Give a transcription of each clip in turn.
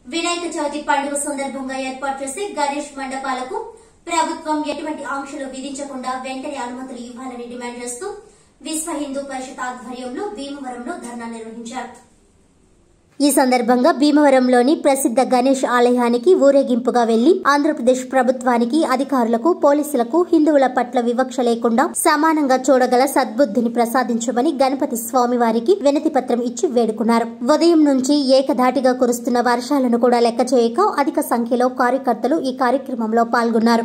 వినాయక చవితి పండుగ సందర్భంగా ఏర్పాటు చేసే గణేష్ మండపాలకు ప్రభుత్వం ఎటువంటి ఆంక్షలు విధించకుండా వెంటనే అనుమతులు ఇవ్వాలని డిమాండ్ చేస్తూ విశ్వ హిందూ పరిషత్ ఆధ్వర్యంలో భీమవరంలో ధర్నా నిర్వహించారు ఈ సందర్భంగా భీమవరంలోని ప్రసిద్ధ గణేష్ ఆలయానికి ఊరేగింపుగా వెళ్లి ఆంధ్రప్రదేశ్ ప్రభుత్వానికి అధికారులకు పోలీసులకు హిందువుల పట్ల వివక్ష లేకుండా సమానంగా చూడగల సద్బుద్ధిని ప్రసాదించమని గణపతి స్వామివారికి వినతి పత్రం ఇచ్చి వేడుకున్నారు ఉదయం నుంచి ఏకధాటిగా కురుస్తున్న వర్షాలను కూడా లెక్క చేయక అధిక సంఖ్యలో కార్యకర్తలు ఈ కార్యక్రమంలో పాల్గొన్నారు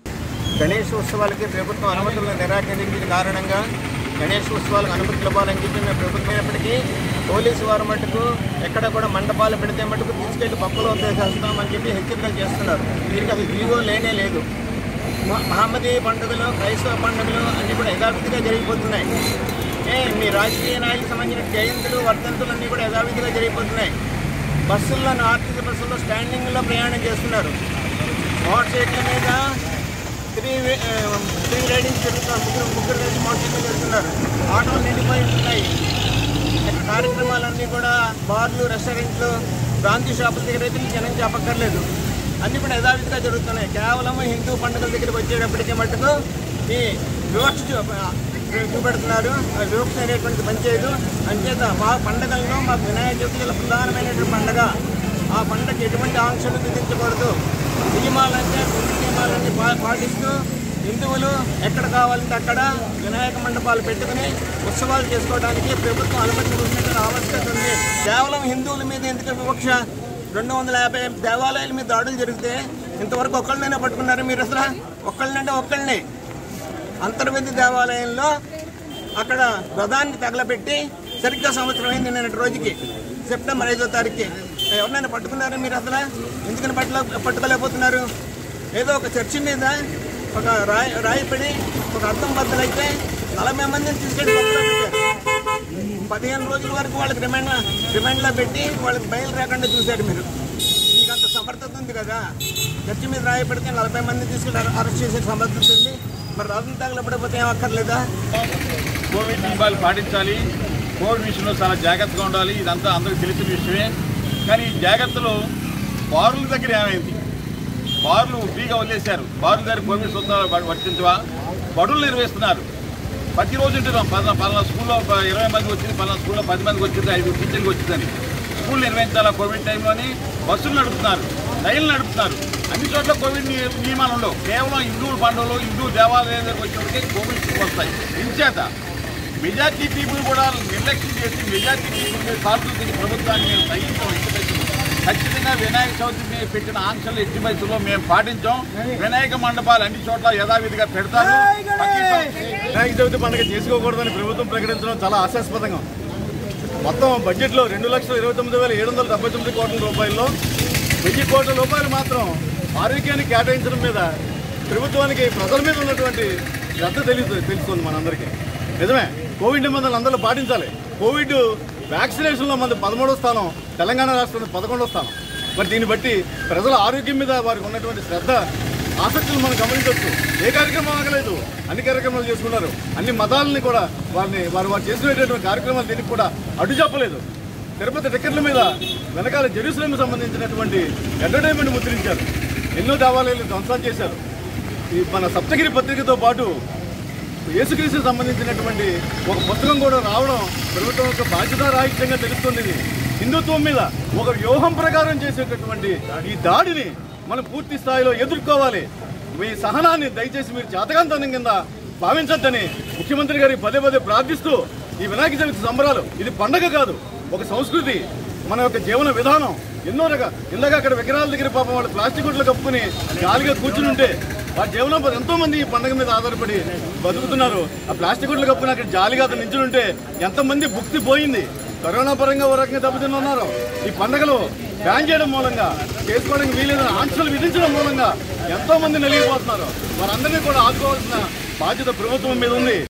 గణేష్ ఉత్సవాలకి ప్రభుత్వం అనుమతులను నిరాకరించిన కారణంగా గణేష్ ఉత్సవాలకు అనుమతులు ఇవ్వాలని చెప్పి మేము ప్రభుత్వం అయినప్పటికీ పోలీసు వారు మటుకు ఎక్కడ కూడా మండపాలు పెడితే మటుకు తీసుకెళ్లి పప్పులో చేస్తామని చెప్పి హెచ్చరికలు చేస్తున్నారు దీనికి అసలు జీవో లేనే లేదు మ- మహమ్మదీ పండుగలు క్రైస్తవ పండుగలు అన్నీ కూడా యథావిధిగా జరిగిపోతున్నాయి ఏ మీ రాజకీయ నాయకులకు సంబంధించిన జయంతులు వర్ధంతులు అన్నీ కూడా యథావిధిగా జరిగిపోతున్నాయి బస్సుల్లో ఆర్టీసీ బస్సుల్లో స్టాండింగ్లో ప్రయాణం చేస్తున్నారు మోటార్ సైకిల్ మీద త్రీ వే- ఆ, త్రీ రైడింగ్స్ జరుగుతున్నారు ముగ్గురు ముగ్గురు కలిసి మోటార్ సైకిల్ వెళ్తున్నారు ఆటోలు నిండిపోయి ఉంటున్నాయి ఇక్కడ కార్యక్రమాలన్నీ కూడా బార్లు రెస్టారెంట్లు ప్రాంతీయ షాపుల దగ్గర అయితే జనం చెప్పక్కర్లేదు అన్నీ కూడా యథావిధిగా జరుగుతున్నాయి కేవలం హిందూ పండుగల దగ్గరికి వచ్చేటప్పటికి మటుకు ఈ వివక్ష చూ- చూపెడుతున్నారు ఆ వివక్ష అనేటువంటి పనిచేయదు అంచేత మా పండుగలను మా వినాయక చవితి చాలా ప్రధానమైనటువంటి పండుగ ఆ పండుగకి ఎటువంటి ఆంక్షలు విధించకూడదు నియమాలంటే కొన్ని నియమాలన్నీ పా- పాటిస్తూ హిందువులు ఎక్కడ కావాలంటే అక్కడ వినాయక మండపాలు పెట్టుకుని ఉత్సవాలు చేసుకోవడానికి ప్రభుత్వం అనుమతించిన ఆవశ్యకత ఉంది కేవలం హిందువుల మీద ఎందుకు వివక్ష రెండు వందల యాభై దేవాలయాల మీద దాడులు జరిగితే ఇంతవరకు ఒక్కళ్ళనైనా పట్టుకున్నారు మీరు అసలు ఒక్కళ్ళనంటే ఒక్కళ్ళని అంతర్వేది దేవాలయంలో అక్కడ రథాన్ని తగలబెట్టి సరిగ్గా సంవత్సరం అయింది నిన్నటి రోజుకి సెప్టెంబర్ ఐదో తారీఖుకి ఎవరినైనా పట్టుకున్నారా మీరు అసలు ఎందుకని పట్టులో పట్టుకోలేకపోతున్నారు ఏదో ఒక చర్చి మీద ఒక రాయి రాయిపడి ఒక అర్థం బద్దలైతే నలభై మందిని తీసుకెళ్ళి పట్టులో పెట్టారు పదిహేను రోజుల వరకు వాళ్ళకి రిమాండ్ రిమాండ్లో పెట్టి వాళ్ళకి బయలు రాకుండా చూశారు మీరు మీకు అంత సమర్థత ఉంది కదా చర్చి మీద రాయి పెడితే నలభై మంది తీసుకెళ్ళి అరె- అరెస్ట్ చేసే సమర్థత ఉంది మరి రథం తగలపడిపోతే ఏం అక్కర్లేదా కోవిడ్ నియమాలు పాటించాలి కోవిడ్ విషయంలో చాలా జాగ్రత్తగా ఉండాలి ఇదంతా అందరికీ తెలిసిన విషయమే కానీ ఈ జాగ్రత్తలు బారుల దగ్గర ఏమైంది బార్లు ఫ్రీగా వదిలేశారు బార్ల దగ్గర కోవిడ్ సూత్రాలు ప- వర్తించవా బడులు నిర్వహిస్తున్నారు ప్రతిరోజు ఉంటున్నాం పలానా పలానా స్కూల్లో ఒక ఇరవై మంది వచ్చింది పలానా స్కూల్లో పది మందికి వచ్చింది ఐదు టీచర్కి వచ్చిందని స్కూల్ నిర్వహించాలా కోవిడ్ టైంలోని బస్సులు నడుపుతున్నారు రైళ్లు నడుపుతున్నారు అన్ని చోట్ల కోవిడ్ నియ- నియమాలు ఉండవు కేవలం హిందువుల పండుగలు హిందూ దేవాలయం దగ్గరకు వచ్చినప్పటికీ కోవిడ్ వస్తాయి ఇంచేత మెజార్టీ పీపుల్ కూడా నిర్లక్ష్యం చేసి మెజార్టీ పీపుల్ మీద సార్వత్రిక ప్రభుత్వాన్ని మేము తగ్గించాం ఎట్టి పరిస్థితుల్లో. ఖచ్చితంగా వినాయక చవితి మీద పెట్టిన ఆంక్షలు ఎట్టి పరిస్థితుల్లో మేము పాటించాం వినాయక మండపాలు అన్ని చోట్ల యథావిధిగా పెడతారు వినాయక చవితి పండుగ చేసుకోకూడదని ప్రభుత్వం ప్రకటించడం చాలా ఆశాస్పదంగా ఉంది. మొత్తం బడ్జెట్లో రెండు లక్షల ఇరవై తొమ్మిది వేల ఏడు వందల డెబ్బై తొమ్మిది కోట్ల రూపాయల్లో వెయ్యి కోట్ల రూపాయలు మాత్రం ఆరోగ్యానికి కేటాయించడం మీద ప్రభుత్వానికి ప్రజల మీద ఉన్నటువంటి శ్రద్ధ తెలుసు తెలుస్తుంది మనందరికీ నిజమే కోవిడ్ నిబంధనలు అందరూ పాటించాలి కోవిడ్ వ్యాక్సినేషన్లో మనది పదమూడో స్థానం తెలంగాణ రాష్ట్రంలో పదకొండో స్థానం మరి దీన్ని బట్టి ప్రజల ఆరోగ్యం మీద వారికి ఉన్నటువంటి శ్రద్ధ ఆసక్తులు మనం గమనించవచ్చు ఏ కార్యక్రమం ఆగలేదు అన్ని కార్యక్రమాలు చేసుకున్నారు అన్ని మతాలని కూడా వారిని వారు వారు చేసుకునేటటువంటి కార్యక్రమాలు దీనికి కూడా అడ్డు చెప్పలేదు తిరుపతి టికెట్ల మీద వెనకాల జెరూసలేం సంబంధించినటువంటి ఎంటర్టైన్మెంట్ ముద్రించారు ఎన్నో దేవాలయాలు ధ్వంసం చేశారు ఈ మన సప్తగిరి పత్రికతో పాటు యేసుక్రీస్తు సంబంధించినటువంటి ఒక పుస్తకం కూడా రావడం ప్రభుత్వం యొక్క బాధ్యతారాహిత్యంగా తెలుస్తుంది ఇది హిందుత్వం మీద ఒక వ్యూహం ప్రకారం చేసేటటువంటి ఈ దాడిని మనం పూర్తి స్థాయిలో ఎదుర్కోవాలి మీ సహనాన్ని దయచేసి మీరు చేతకాంతనం కింద భావించొద్దని ముఖ్యమంత్రి గారికి పదే పదే ప్రార్థిస్తూ ఈ వినాయక చవితి సంబరాలు ఇది పండగ కాదు ఒక సంస్కృతి మన యొక్క జీవన విధానం ఎన్నో రకాల ఇందాక అక్కడ విగ్రహాల దగ్గర పాపం వాళ్ళు ప్లాస్టిక్ గుడ్లు కప్పుకుని గాలిగా కూర్చుని ఉంటే వారి జీవనం ఎంతో మంది ఈ పండుగ మీద ఆధారపడి బతుకుతున్నారు ఆ ప్లాస్టిక్ గుడ్లు కప్పుకుని అక్కడ జాలిగా అతను నించుని ఉంటే ఎంతమంది భుక్తి పోయింది కరోనా పరంగా ఓ రకంగా దెబ్బతిని ఉన్నారు ఈ పండుగలు బ్యాన్ చేయడం మూలంగా చేసుకోవడానికి వీలైన ఆంక్షలు విధించడం మూలంగా ఎంతో మంది నలిగిపోతున్నారు వారందరినీ కూడా ఆదుకోవాల్సిన బాధ్యత ప్రభుత్వం మీద ఉంది